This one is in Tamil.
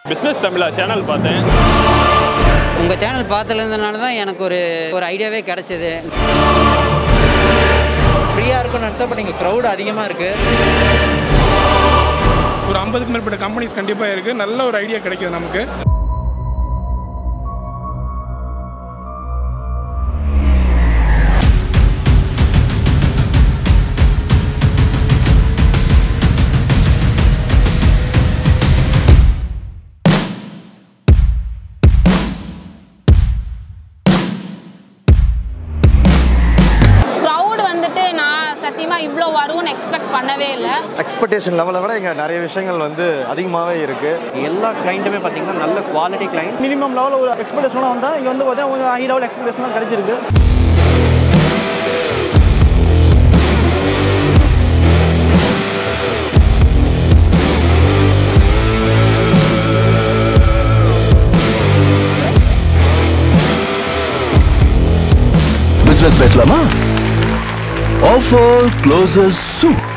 பிஸ்னஸ் தமிழா சேனல் பார்த்தேன் உங்கள் சேனல் பார்த்துலேருந்தனால தான் எனக்கு ஒரு ஒரு ஐடியாவே கிடச்சிது ஃப்ரீயாக இருக்கும்னு நினச்சா இப்போ நீங்கள் க்ரௌட் அதிகமாக இருக்குது ஒரு ஐம்பதுக்கு மேற்பட்ட கம்பெனிஸ் கண்டிப்பாக இருக்குது நல்ல ஒரு ஐடியா கிடைக்குது நமக்கு க்ரௌட் வந்துட்டு நான் சத்தியமாக இவ்வளோ வரும்னு எக்ஸ்பெக்ட் பண்ணவே இல்லை எக்ஸ்பெக்டேஷன் லெவலை விட இங்கே நிறைய விஷயங்கள் வந்து அதிகமாகவே இருக்குது எல்லா கிளைண்ட்டுமே பார்த்தீங்கன்னா நல்ல குவாலிட்டி கிளைண்ட் மினிமம் லெவலில் ஒரு எக்ஸ்பெக்டேஷனாக வந்தால் இங்கே வந்து பார்த்தீங்கன்னா கொஞ்சம் ஹை லெவல் எக்ஸ்பெக்டேஷனாக கிடைச்சிருக்கு பிசினஸ் பேசலாமா ஆஃபர் க்ளோசஸ் சூட்